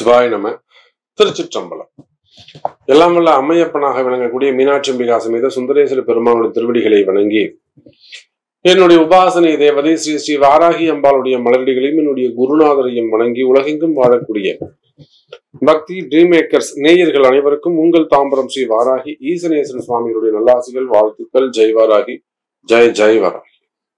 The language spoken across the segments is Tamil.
சிவாய நம திருச்சிற்றம்பலம் எல்லாம் வல்ல அம்மையப்பனாக விளங்கக்கூடிய மீனாட்சி அம்பிகா சமேத சுந்தரேஸ்வர பெருமானுடைய திருவடிகளை வணங்கி என்னுடைய உபாசனை தேவதை ஸ்ரீ ஸ்ரீ வாராகி அம்பாளுடைய மலரடிகளையும் என்னுடைய குருநாதரையும் வணங்கி உலகெங்கும் வாழக்கூடிய பக்தி ட்ரீம் மேக்கர்ஸ் நேயர்கள் அனைவருக்கும் உங்கள் தாம்பரம் ஸ்ரீ வாராகி ஈசனேஸ்வரன் சுவாமிகளுடைய நல்லாசிகள் வாழ்த்துக்கள் ஜெய் வாராகி ஜெய் ஜெய் வாராகி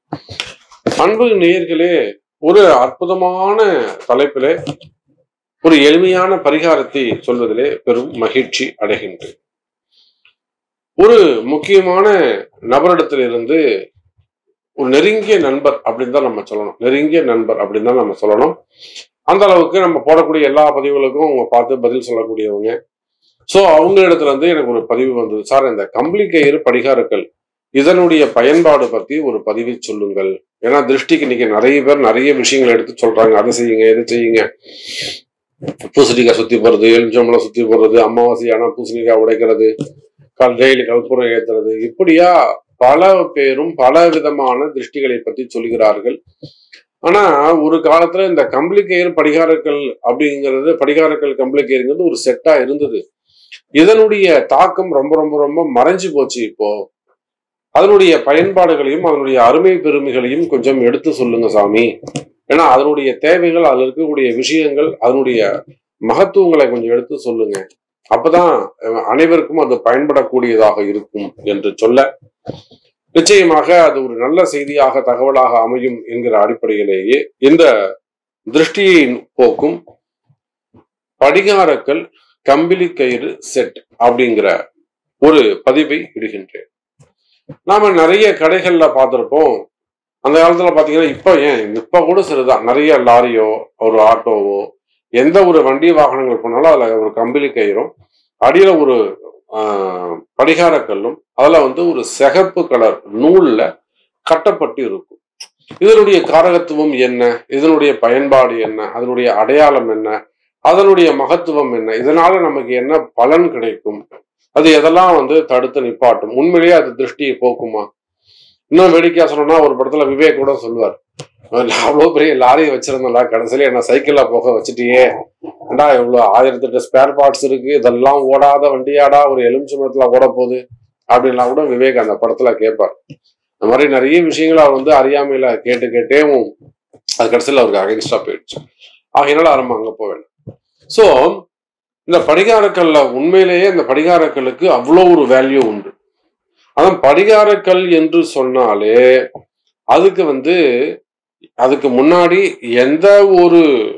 அன்பு நேயர்களே ஒரு அற்புதமான தலைப்பிலே ஒரு எளிமையான பரிகாரத்தை சொல்வதிலே பெரும் மகிழ்ச்சி அடைகின்றேன் ஒரு முக்கியமான நபரிடத்திலிருந்து ஒரு நெருங்கிய நண்பர் அப்படின்னு தான் நம்ம சொல்லணும் நெருங்கிய நண்பர் அப்படின்னு தான் நம்ம சொல்லணும் அந்த அளவுக்கு நம்ம போடக்கூடிய எல்லா பதிவுகளுக்கும் அவங்க பார்த்து பதில் சொல்லக்கூடியவங்க ஸோ அவங்க இடத்துல இருந்து எனக்கு ஒரு பதிவு வந்தது சார் இந்த கம்பளி கயிறு படிகாரங்கள் இதனுடைய பயன்பாடு பத்தி ஒரு பதிவை சொல்லுங்கள் ஏன்னா திருஷ்டிக்கு இன்னைக்கு நிறைய பேர் நிறைய விஷயங்களை எடுத்து சொல்றாங்க அதை செய்யுங்க இதை செய்யுங்க பூசணிக்காய் சுத்தி போறது எலுமிச்சம்பழம் சுத்தி போடுறது அமாவாசை ஆனா பூசணிக்காய் உடைக்கிறது கல் டெய்லி கற்பூரம் ஏத்துறது இப்படியா பல பேரும் பல விதமான திருஷ்டிகளை பற்றி சொல்கிறார்கள் ஆனா ஒரு காலத்துல இந்த கம்பளிக்கயிறு படிகாரக்கல் அப்படிங்கிறது படிகாரக்கல் கம்பளிக்கயிறுங்கிறது ஒரு செட்டா இருந்தது இதனுடைய தாக்கம் ரொம்ப ரொம்ப ரொம்ப மறைஞ்சு போச்சு இப்போ அதனுடைய பயன்பாடுகளையும் அதனுடைய அருமை பெருமைகளையும் கொஞ்சம் எடுத்து சொல்லுங்க சாமி ஏன்னா அதனுடைய தேவைகள் அதுல இருக்கக்கூடிய விஷயங்கள் அதனுடைய மகத்துவங்களை கொஞ்சம் எடுத்து சொல்லுங்க அப்பதான் அனைவருக்கும் அது பயன்படக்கூடியதாக இருக்கும் என்று சொல்ல நிச்சயமாக அது ஒரு நல்ல செய்தியாக தகவலாக அமையும் என்கிற அடிப்படையிலேயே இந்த திருஷ்டியை போக்கும் படிகாரக்கல் கம்பிளி கயிறு செட் அப்படிங்கிற ஒரு பதிவை இடுகின்றேன் நாம நிறைய கடைகள்ல பார்த்திருப்போம் அந்த காலத்துல பாத்தீங்கன்னா இப்ப ஏன் இப்ப கூட சரிதான் நிறைய லாரியோ ஒரு ஆட்டோவோ எந்த ஒரு வண்டி வாகனங்கள் போனாலும் அதுல ஒரு கம்பிளி கயிறும் அடியில ஒரு படிகார கல்லும் அதுல வந்து ஒரு சிகப்பு கலர் நூல்ல கட்டப்பட்டு இருக்கும் இதனுடைய காரகத்துவம் என்ன இதனுடைய பயன்பாடு என்ன அதனுடைய அடையாளம் என்ன அதனுடைய மகத்துவம் என்ன இதனால நமக்கு என்ன பலன் கிடைக்கும் அது எதெல்லாம் வந்து தடுத்து நிப்பாட்டும் உண்மையிலேயே அது திருஷ்டியை போக்குமா இன்னும் வேடிக்கையா சொல்லணும்னா ஒரு படத்துல விவேக் கூட சொல்லுவார் அவ்வளோ பெரிய லாரியை வச்சிருந்தோம்ல கடைசியில என்ன சைக்கிள்ல போக வச்சுட்டியே ஏண்டா இவ்வளோ ஆயிரத்தி எட்டு ஸ்பேர் பார்ட்ஸ் இருக்கு இதெல்லாம் ஓடாத வண்டியாடா ஒரு எலுமிச்சமரத்துல ஓட போகுது அப்படின்லாம் கூட விவேக் அந்த படத்துல கேட்பார் இந்த மாதிரி நிறைய விஷயங்களை அவர் வந்து அறியாமையில கேட்டு கேட்டேவும் அது கடைசியில் அவருக்கு அகைன்ஸ்டா போயிடுச்சு ஆகையினால நம்ம அங்க போவேன் ஸோ இந்த படிகாரக்கல்ல உண்மையிலேயே இந்த படிகாரக்கல்லுக்கு அவ்வளோ ஒரு வேல்யூ உண்டு அதான் படிகாரக்கல் என்று சொன்னாலே அதுக்கு வந்து அதுக்கு முன்னாடி எந்த ஒரு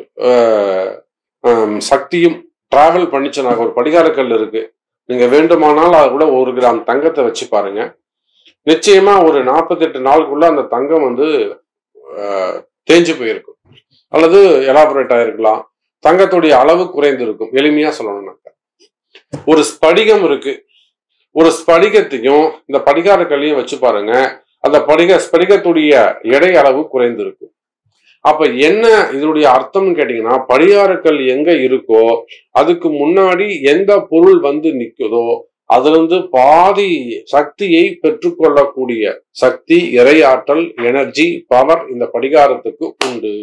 சக்தியும் டிராவல் பண்ணிச்சுனாக்க ஒரு படிகாரக்கல் இருக்கு நீங்க வேண்டுமானால் அது கூட ஒரு கிராம் தங்கத்தை வச்சு பாருங்க நிச்சயமா ஒரு நாற்பத்தெட்டு நாளுக்குள்ள அந்த தங்கம் வந்து தேஞ்சு போயிருக்கும் அல்லது எலாபரேட் ஆயிருக்கலாம் தங்கத்துடைய அளவு குறைந்திருக்கும் எளிமையா சொல்லணும்னாக்க ஒரு ஸ்படிகம் இருக்கு ஒரு ஸ்படிகத்தையும் இந்த படிகார கல்லையும் வச்சு பாருங்க அந்த படிக ஸ்படிகத்துடைய எடை அளவு குறைந்திருக்கும் அப்ப என்ன இதனுடைய அர்த்தம்னு கேட்டீங்கன்னா படிகாரக்கல் எங்க இருக்கோ அதுக்கு முன்னாடி எந்த பொருள் வந்து நிக்குதோ அதுல இருந்து பாதி சக்தியை பெற்றுக்கொள்ளக்கூடிய சக்தி இறையாற்றல் எனர்ஜி பவர் இந்த படிகாரத்துக்கு உண்டு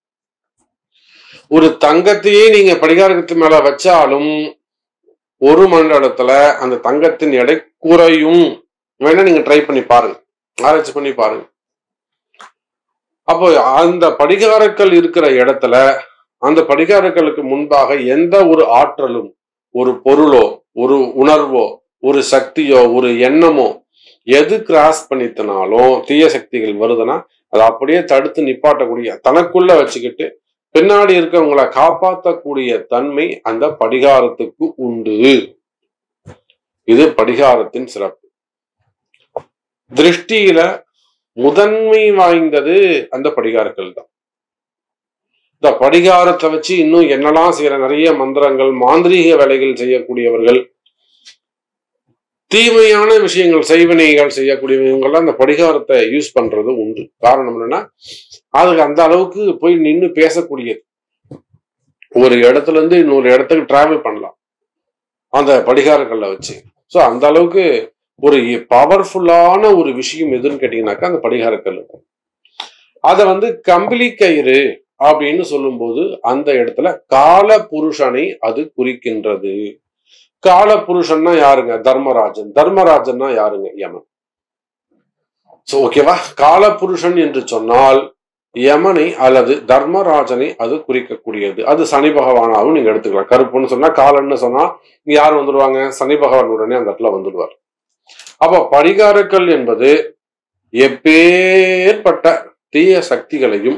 ஒரு தங்கத்தையே நீங்க படிகாரத்து மேல வச்சாலும் ஒரு மண்டலத்துல அந்த தங்கத்தின் எடை குறையும் வேணா நீங்க ட்ரை பண்ணி பாருங்க ஆராய்ச்சி பண்ணி பாருங்க அப்போ அந்த படிகாரக்கல் இருக்கிற இடத்துல அந்த படிகாரக்கலுக்கு முன்பாக எந்த ஒரு ஆற்றலும் ஒரு பொருளோ ஒரு உணர்வோ ஒரு சக்தியோ ஒரு எண்ணமோ எது கிராஸ் பண்ணித்தனாலும் தீய சக்திகள் வருதுன்னா அதை அப்படியே தடுத்து நிப்பாட்டக்கூடிய தனக்குள்ள வச்சுக்கிட்டு பின்னாடி இருக்கவங்களை காப்பாற்றக்கூடிய தன்மை அந்த படிகாரத்துக்கு உண்டு இது படிகாரத்தின் சிறப்பு திருஷ்டியில முதன்மை வாய்ந்தது அந்த படிகாரங்கள் தான் இந்த படிகாரத்தை வச்சு இன்னும் என்னெல்லாம் செய்யற நிறைய மந்திரங்கள் மாந்திரீக வேலைகள் செய்யக்கூடியவர்கள் தீமையான விஷயங்கள் செய்வினைகள் செய்யக்கூடியவங்கெல்லாம் அந்த படிகாரத்தை யூஸ் பண்றது உண்டு காரணம் என்னன்னா அதுக்கு அந்த அளவுக்கு போய் நின்று பேசக்கூடியது ஒரு இடத்துல இருந்து இன்னொரு இடத்துக்கு டிராவல் பண்ணலாம் அந்த படிகாரங்கள்ல வச்சு ஸோ அந்த அளவுக்கு ஒரு பவர்ஃபுல்லான ஒரு விஷயம் எதுன்னு கேட்டீங்கன்னாக்கா அந்த படிகாரக்கல் அதை வந்து கம்பிளி கயிறு அப்படின்னு சொல்லும்போது அந்த இடத்துல கால புருஷனை அது குறிக்கின்றது கால புருஷன்னா யாருங்க தர்மராஜன் தர்மராஜன்னா யாருங்க யமன் சோ ஓகேவா கால புருஷன் என்று சொன்னால் யமனை அல்லது தர்மராஜனை அது குறிக்கக்கூடியது அது சனி பகவானாவும் நீங்க எடுத்துக்கலாம் கருப்புன்னு சொன்னா காலன்னு சொன்னா இங்க யார் வந்துடுவாங்க சனி பகவான் உடனே அந்த இடத்துல வந்துடுவார் அப்ப பரிகாரக்கல் என்பது எப்பேற்பட்ட தீய சக்திகளையும்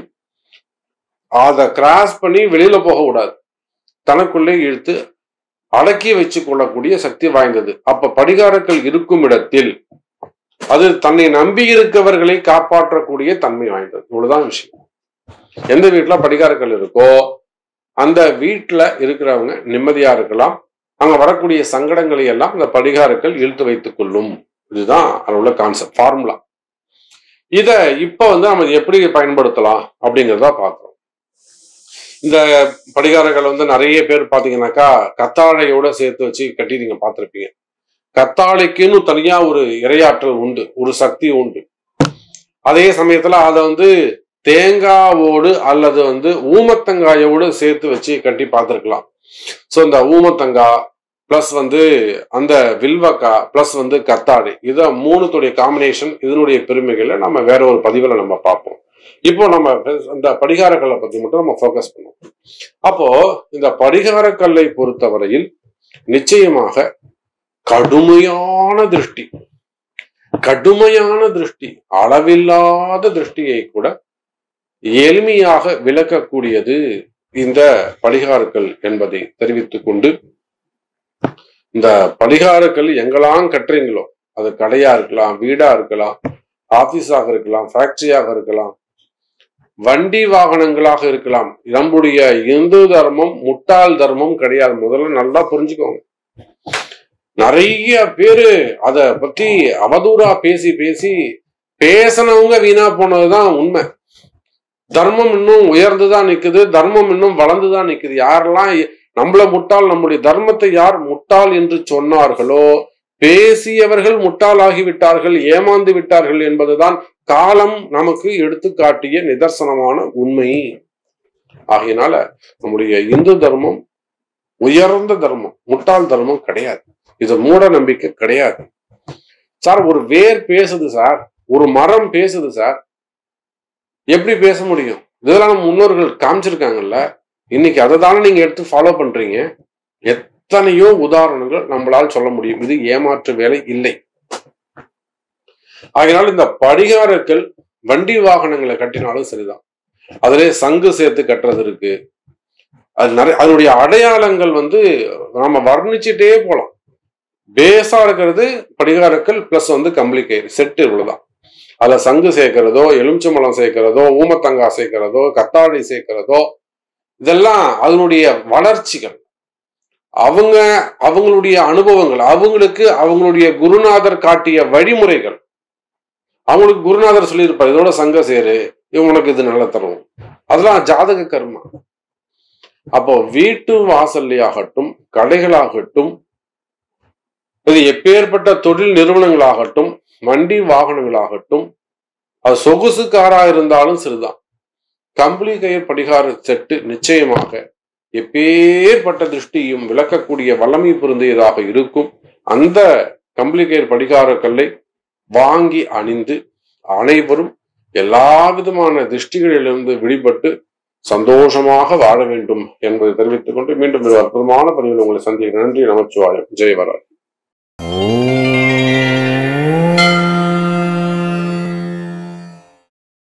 அதை கிராஸ் பண்ணி வெளியில போக கூடாது தனக்குள்ளே இழுத்து அடக்கி வச்சு கொள்ளக்கூடிய சக்தி வாய்ந்தது அப்ப படிகாரக்கள் இருக்கும் இடத்தில் அது தன்னை நம்பி இருக்கவர்களை காப்பாற்றக்கூடிய தன்மை வாய்ந்தது இவ்வளவுதான் விஷயம் எந்த வீட்டுல படிகாரக்கள் இருக்கோ அந்த வீட்டுல இருக்கிறவங்க நிம்மதியா இருக்கலாம் அங்க வரக்கூடிய சங்கடங்களை எல்லாம் இந்த படிகாரக்கள் இழுத்து வைத்துக் கொள்ளும் இதுதான் அதில் உள்ள கான்செப்ட் ஃபார்முலா இத இப்ப வந்து நம்ம எப்படி பயன்படுத்தலாம் அப்படிங்கிறத பார்க்கிறோம் இந்த படிகாரங்கள் வந்து நிறைய பேர் பாத்தீங்கன்னாக்கா கத்தாழையோட சேர்த்து வச்சு கட்டி நீங்க பார்த்திருப்பீங்க கத்தாழைக்குன்னு தனியா ஒரு இரையாற்றல் உண்டு ஒரு சக்தி உண்டு அதே சமயத்துல அதை வந்து தேங்காவோடு அல்லது வந்து ஊமத்தங்காயோடு சேர்த்து வச்சு கட்டி பார்த்துருக்கலாம் ஸோ இந்த ஊமத்தங்காய் ப்ளஸ் வந்து அந்த வில்வக்கா ப்ளஸ் வந்து கத்தாழை இதை மூணுத்துடைய காம்பினேஷன் இதனுடைய பெருமைகளை நம்ம வேற ஒரு பதிவில் நம்ம பார்ப்போம் இப்போ நம்ம இந்த படிகாரக்கல்லை பத்தி மட்டும் நம்ம ஃபோக்கஸ் பண்ணுவோம் அப்போ இந்த படிகாரக்கல்லை பொறுத்தவரையில் நிச்சயமாக கடுமையான திருஷ்டி கடுமையான திருஷ்டி அளவில்லாத திருஷ்டியை கூட எளிமையாக விளக்கக்கூடியது இந்த படிகாரக்கல் என்பதை தெரிவித்துக் கொண்டு இந்த படிகாரக்கல் எங்கெல்லாம் கட்டுறீங்களோ அது கடையா இருக்கலாம் வீடா இருக்கலாம் ஆபீஸாக இருக்கலாம் ஃபேக்டரியாக இருக்கலாம் வண்டி வாகனங்களாக இருக்கலாம் நம்முடைய இந்து தர்மம் முட்டாள் தர்மம் கிடையாது முதல்ல நல்லா புரிஞ்சுக்கோங்க நிறைய பேரு அத பத்தி அவதூறா பேசி பேசி பேசினவங்க வீணா போனதுதான் உண்மை தர்மம் இன்னும் உயர்ந்துதான் நிக்குது தர்மம் இன்னும் வளர்ந்துதான் நிக்குது யாரெல்லாம் நம்மள முட்டாள் நம்முடைய தர்மத்தை யார் முட்டாள் என்று சொன்னார்களோ பேசியவர்கள் முட்டாளாகி விட்டார்கள் ஏமாந்து விட்டார்கள் என்பதுதான் காலம் நமக்கு எடுத்து காட்டிய நிதர்சனமான உண்மை ஆகையினால நம்முடைய இந்து தர்மம் உயர்ந்த தர்மம் முட்டாள் தர்மம் கிடையாது இது மூட நம்பிக்கை கிடையாது சார் ஒரு வேர் பேசுது சார் ஒரு மரம் பேசுது சார் எப்படி பேச முடியும் இதெல்லாம் நம்ம முன்னோர்கள் காமிச்சிருக்காங்கல்ல இன்னைக்கு அதை தானே நீங்க எடுத்து ஃபாலோ பண்றீங்க எத்தனையோ உதாரணங்கள் நம்மளால் சொல்ல முடியும் இது ஏமாற்று வேலை இல்லை ஆகையினால் இந்த படிகாரக்கள் வண்டி வாகனங்களை கட்டினாலும் சரிதான் அதிலே சங்கு சேர்த்து கட்டுறது இருக்கு அது நிறைய அதனுடைய அடையாளங்கள் வந்து நாம வர்ணிச்சுட்டே போலாம் பேஸா இருக்கிறது படிகாரக்கள் பிளஸ் வந்து கம்பளி கயிறு செட்டு இவ்வளவுதான் அதுல சங்கு சேர்க்கிறதோ எலுமிச்சம்பழம் சேர்க்கிறதோ ஊமத்தங்காய் சேர்க்கிறதோ கத்தாழை சேர்க்கிறதோ இதெல்லாம் அதனுடைய வளர்ச்சிகள் அவங்க அவங்களுடைய அனுபவங்கள் அவங்களுக்கு அவங்களுடைய குருநாதர் காட்டிய வழிமுறைகள் அவங்களுக்கு குருநாதர் சொல்லியிருப்பார் இதோட சங்க சேரு இவங்களுக்கு இது நல்ல தரும் அதெல்லாம் ஜாதக கர்மா அப்போ வீட்டு வாசல்லையாகட்டும் கடைகளாகட்டும் இது எப்பேற்பட்ட தொழில் நிறுவனங்களாகட்டும் வண்டி வாகனங்களாகட்டும் அது சொகுசு காரா இருந்தாலும் சரிதான் கம்பளி கயிர் படிகார செட்டு நிச்சயமாக எப்பேற்பட்ட திருஷ்டியும் விளக்கக்கூடிய வல்லமை பொருந்தியதாக இருக்கும் அந்த கம்பளி கயிர் படிகார கல்லை வாங்கி அணிந்து அனைவரும் எல்லா விதமான திருஷ்டிகளிலிருந்து விடுபட்டு சந்தோஷமாக வாழ வேண்டும் என்பதை தெரிவித்துக் கொண்டு மீண்டும் ஒரு அற்புதமான பதிவில் உங்களை சந்திக்க நன்றி நமச்சிவாயம் ஜெயவராஜ்